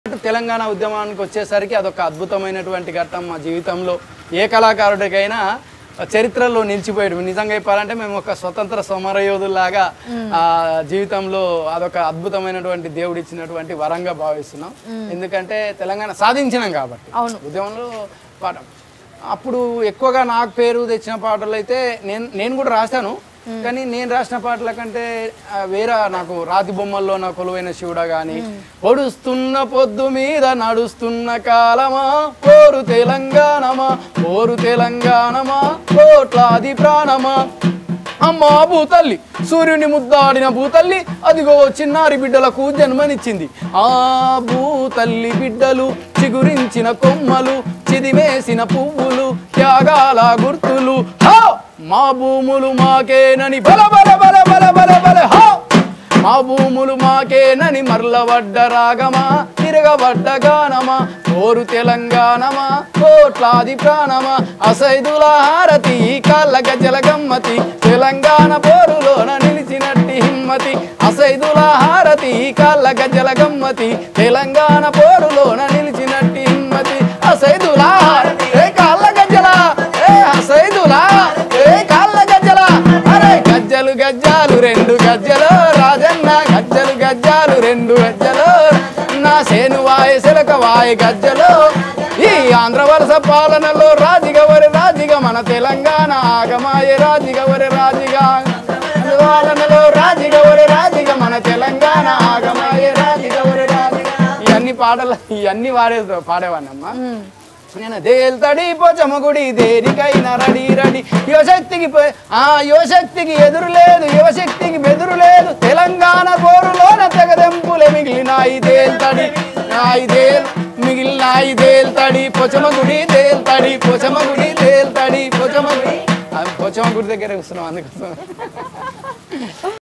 తెలంగాణ ఉద్యమానికి వచ్చేసరికి అదొక అద్భుతమైనటువంటి ఘట్టం మా జీవితంలో ఏ కళాకారుడికైనా చరిత్రలో నిలిచిపోయాడు నిజంగా చెప్పాలంటే మేము ఒక స్వతంత్ర సమరయోధుల్లాగా ఆ జీవితంలో అదొక అద్భుతమైనటువంటి దేవుడు ఇచ్చినటువంటి వరంగా భావిస్తున్నాం ఎందుకంటే తెలంగాణ సాధించినాం కాబట్టి అవును. ఉద్యమంలో పాట అప్పుడు ఎక్కువగా నాకు పేరు తెచ్చిన పాటలు అయితే నేను నేను కూడా రాశాను కానీ నేను రాసిన పాటల కంటే ఆ, వేరే నాకు రాతి బొమ్మల్లో నా కొలువైన శివుడా గాని పొడుస్తున్న పొద్దు మీద నడుస్తున్న కాలమా పోరు తెలంగాణమా పోరు తెలంగాణమా కోట్లాది ప్రాణమా అమ్మా భూతల్లి సూర్యుని ముద్దాడిన భూతల్లి అదిగో చిన్నారి బిడ్డలకు జన్మనిచ్చింది ఆ భూతల్లి బిడ్డలు చిగురించిన కొమ్మలు చిదిమేసిన పువ్వులు త్యాగాల గుర్తులు హా! మా భూములు మాకేనని బల బల బల బల బల బల హా! మా భూములు మాకేనని మరలబడ్డ రాగమా తిరగబడ్డ గానమా కోరు తెలంగాణమా కోట్లాది ప్రాణమా అసైదుల హారతి కాళ్ళ గజ్జల గమ్మతి తెలంగాణ పోరులోన నిలిచినట్టి హిమ్మతి అసైదుల హారతి కాళ్ళ గజ్జల గమ్మతి తెలంగాణ పోరులోన నిలిచినట్టి హిమ్మతి అసైదుల హారతి ఏ కాళ్ళ గజ్జల ఏ అసైదుల ఏ కాళ్ళ గజ్జల అరే గజ్జలు గజ్జాలు రెండు గజ్జలు రాజన్న గజ్జలు గజ్జాలు రెండు గజ్జలు నా సేను వాయ సిలక వాయ గజ్జలు ఈ ఆంధ్ర వలస పాలనలో రాజిగవరి రాజిగ మన తెలంగాణ ఆగమాయ రాజిగవరి రాజిగా పాలనలో రాజిగవరి రాజిగ మన తెలంగాణ ఆగమాయ రాజిగవరి రాజిగా ఇవన్నీ పాటలు ఇవన్నీ వాడే పాడేవాడినమ్మా నేను దేల్తడి పోచమగుడి దేనికైనా రడి రడి యువశక్తికి పో- ఆ యువశక్తికి ఎదురు లేదు యువశక్తికి బెదురు లేదు తెలంగాణ పోరులోన తెగదెంపులే మిగిలినాయి దేల్తడి నాయి దేల్ మిగిలినాయి దేల్తడి పొచమగుడి దేల్తడి పొచమగుడి దేల్తడి పొచమగుడి ఆ పొచమగుడి దగ్గర కూర్చున్నాం అందుకోసం